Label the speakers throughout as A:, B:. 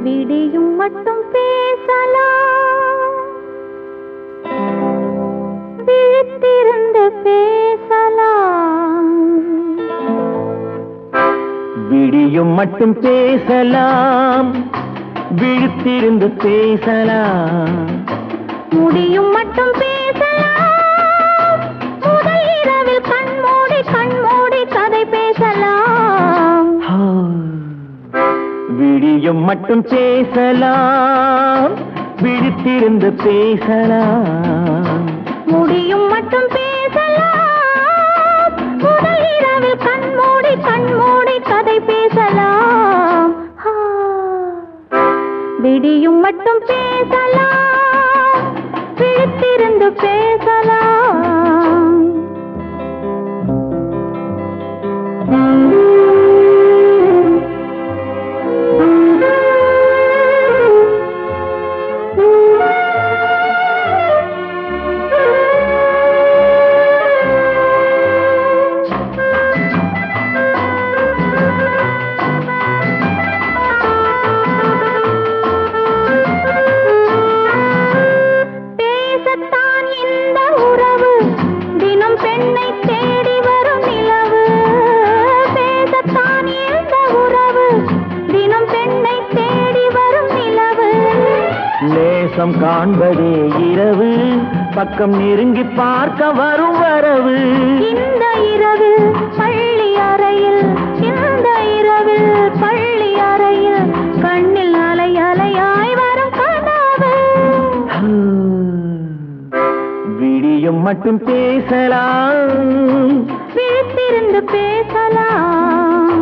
A: விடியும் மட்டும் பேசலாம் விழித்திருந்து பேசலாம்
B: விடியும் மட்டும் பேசலாம் விழித்திருந்து பேசலாம்
A: முடியும் மட்டும் பேசலாம் முதல் இரவில் கண்மூடி கண்மூடி கதை பேசலாம்
B: ஆ, விடியும் மட்டும் பேசலாம் விழித்திருந்து பேசலாம்
A: முடியும் மட்டும் பேசலாம் முதல் இரவில் கண்மூடி கண்மூடி கதை பேசலாம் ஆ, விடியும் மட்டும் பேசலாம் விழித்திருந்து பேசலாம் பேசத்தான் இந்த உறவு தினம் பெண்ணை தேடி வரும் நிலவு பேசத்தான் இந்த உறவு தினம் பெண்ணை தேடி வரும் நிலவு
B: நேசம் காண்பதே இரவு பக்கம் நெருங்கி பார்க்க வரும் வரவு
A: இந்த இரவில் பள்ளி அறையில் இந்த இரவில் பள்ளி அறையில் கண்ணில் அலை அலையாய் வரும் கனவு
B: ஆ, விடியும் மட்டும் பேசலாம்
A: விழித்திருந்து பேசலாம்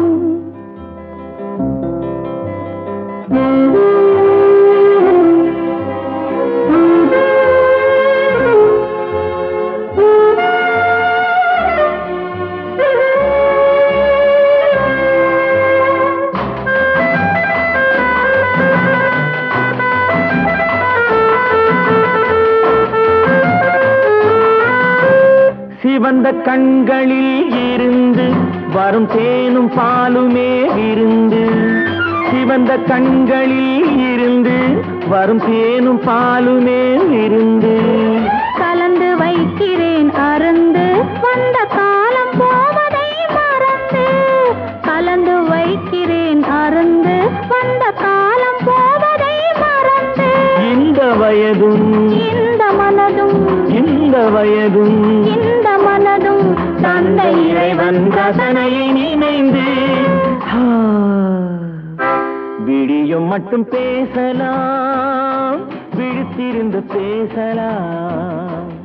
B: சிவந்த கண்களில் இருந்து வரும் தேனும் பாலுமே விருந்து சிவந்த கண்களில் இருந்து வரும் தேனும் பாலுமே விருந்து
A: கலந்து வைக்கிறேன் அருந்து வந்த காலம் போவதை மறந்து கலந்து வைக்கிறேன் அருந்து வந்த காலம் போவதை மறந்து
B: இந்த வயதும்
A: இந்த மனதும்
B: இந்த வயதும்
A: இந்த மனதும்
B: தந்தை இறைவன் ரசனையை நினைந்து ஆ, விடியும் மட்டும் பேசலாம் விழித்திருந்து பேசலாம்